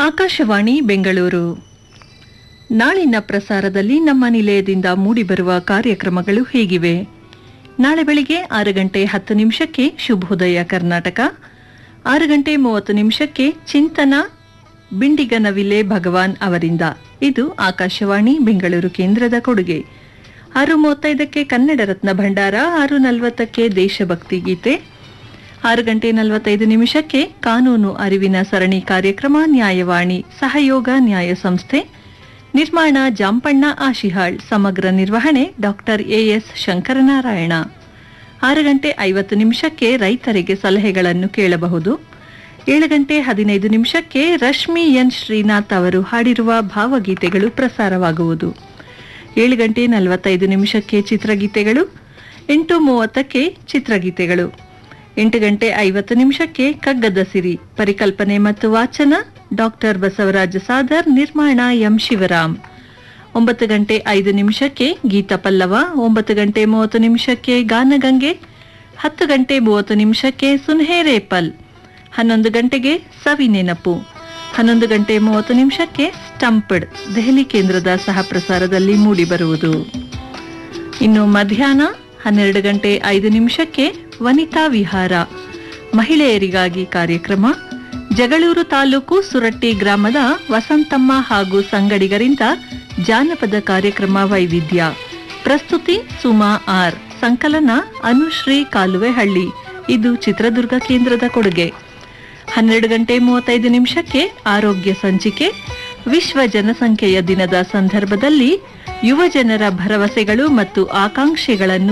ಆಕಾಶವಾಣಿ ಬೆಂಗಳೂರು ನಾಳಿನ ಪ್ರಸಾರದಲ್ಲಿ ನಮ್ಮ ನಿಲಯದಿಂದ ಮೂಡಿಬರುವ ಕಾರ್ಯಕ್ರಮಗಳು ಹೀಗಿವೆ ನಾಳೆ ಬೆಳಿಗ್ಗೆ ಆರು ಗಂಟೆ ಹತ್ತು ನಿಮಿಷಕ್ಕೆ ಶುಭೋದಯ ಕರ್ನಾಟಕ ಆರು ಗಂಟೆ ಮೂವತ್ತು ನಿಮಿಷಕ್ಕೆ ಚಿಂತನ ಬಿಂಡಿಗನವಿಲೆ ಭಗವಾನ್ ಅವರಿಂದ ಇದು ಆಕಾಶವಾಣಿ ಬೆಂಗಳೂರು ಕೇಂದ್ರದ ಕೊಡುಗೆ ಆರು ಮೂವತ್ತೈದಕ್ಕೆ ಕನ್ನಡ ರತ್ನ ಭಂಡಾರ ಆರು ನಲವತ್ತಕ್ಕೆ ದೇಶಭಕ್ತಿ ಗೀತೆ ಆರು ಗಂಟೆ ನಲವತ್ತೈದು ನಿಮಿಷಕ್ಕೆ ಕಾನೂನು ಅರಿವಿನ ಸರಣಿ ಕಾರ್ಯಕ್ರಮ ನ್ಯಾಯವಾಣಿ ಸಹಯೋಗ ನ್ಯಾಯ ಸಂಸ್ಥೆ ನಿರ್ಮಾಣ ಜಾಂಪಣ್ಣ ಆಶಿಹಾಳ್ ಸಮಗ್ರ ನಿರ್ವಹಣೆ ಡಾಕ್ಟರ್ ಎಎಸ್ ಶಂಕರನಾರಾಯಣ ಆರು ಗಂಟೆ ಐವತ್ತು ನಿಮಿಷಕ್ಕೆ ರೈತರಿಗೆ ಸಲಹೆಗಳನ್ನು ಕೇಳಬಹುದು ಏಳು ಗಂಟೆ ಹದಿನೈದು ನಿಮಿಷಕ್ಕೆ ರಶ್ಮಿ ಎನ್ ಶ್ರೀನಾಥ್ ಅವರು ಹಾಡಿರುವ ಭಾವಗೀತೆಗಳು ಪ್ರಸಾರವಾಗುವುದು ಏಳು ಗಂಟೆ ನಲವತ್ತೈದು ನಿಮಿಷಕ್ಕೆ ಚಿತ್ರಗೀತೆಗಳು ಎಂಟು ಮೂವತ್ತಕ್ಕೆ ಚಿತ್ರಗೀತೆಗಳು ಎಂಟು ಗಂಟೆ ಐವತ್ತು ನಿಮಿಷಕ್ಕೆ ಕಗ್ಗದ ಸಿರಿ ಪರಿಕಲ್ಪನೆ ಮತ್ತು ವಾಚನ ಡಾಕ್ಟರ್ ಬಸವರಾಜ ಸಾದರ್ ನಿರ್ಮಾಣ ಎಂ ಶಿವರಾಮ್ ಒಂಬತ್ತು ಗಂಟೆ ಐದು ನಿಮಿಷಕ್ಕೆ ಗೀತ ಪಲ್ಲವ ಒಂಬತ್ತು ಗಂಟೆ ಮೂವತ್ತು ನಿಮಿಷಕ್ಕೆ ಗಾನಗಂಗೆ ಹತ್ತು ಗಂಟೆ ಮೂವತ್ತು ನಿಮಿಷಕ್ಕೆ ಸುನ್ಹೇರೇಪಲ್ ಹನ್ನೊಂದು ಗಂಟೆಗೆ ಸವಿ ನೆನಪು ಹನ್ನೊಂದು ಗಂಟೆ ಮೂವತ್ತು ನಿಮಿಷಕ್ಕೆ ಸ್ಟಂಪ್ಡ್ ದೆಹಲಿ ಕೇಂದ್ರದ ಸಹ ಪ್ರಸಾರದಲ್ಲಿ ಮೂಡಿಬರುವುದು ಇನ್ನು ಮಧ್ಯಾಹ್ನ ಹನ್ನೆರಡು ಗಂಟೆ ಐದು ನಿಮಿಷಕ್ಕೆ ವನಿತಾ ವಿಹಾರ ಮಹಿಳೆಯರಿಗಾಗಿ ಕಾರ್ಯಕ್ರಮ ಜಗಳೂರು ತಾಲೂಕು ಸುರಟ್ಟಿ ಗ್ರಾಮದ ವಸಂತಮ್ಮ ಹಾಗೂ ಸಂಗಡಿಗರಿಂದ ಜಾನಪದ ಕಾರ್ಯಕ್ರಮ ವೈವಿಧ್ಯ ಪ್ರಸ್ತುತಿ ಸುಮಾ ಆರ್ ಸಂಕಲನ ಅನುಶ್ರೀ ಕಾಲುವೆಹಳ್ಳಿ ಇದು ಚಿತ್ರದುರ್ಗ ಕೇಂದ್ರದ ಕೊಡುಗೆ ಹನ್ನೆರಡು ಗಂಟೆ ಮೂವತ್ತೈದು ನಿಮಿಷಕ್ಕೆ ಆರೋಗ್ಯ ಸಂಚಿಕೆ ವಿಶ್ವ ಜನಸಂಖ್ಯೆಯ ದಿನದ ಸಂದರ್ಭದಲ್ಲಿ ಯುವ ಜನರ ಭರವಸೆಗಳು ಮತ್ತು ಆಕಾಂಕ್ಷೆಗಳನ್ನು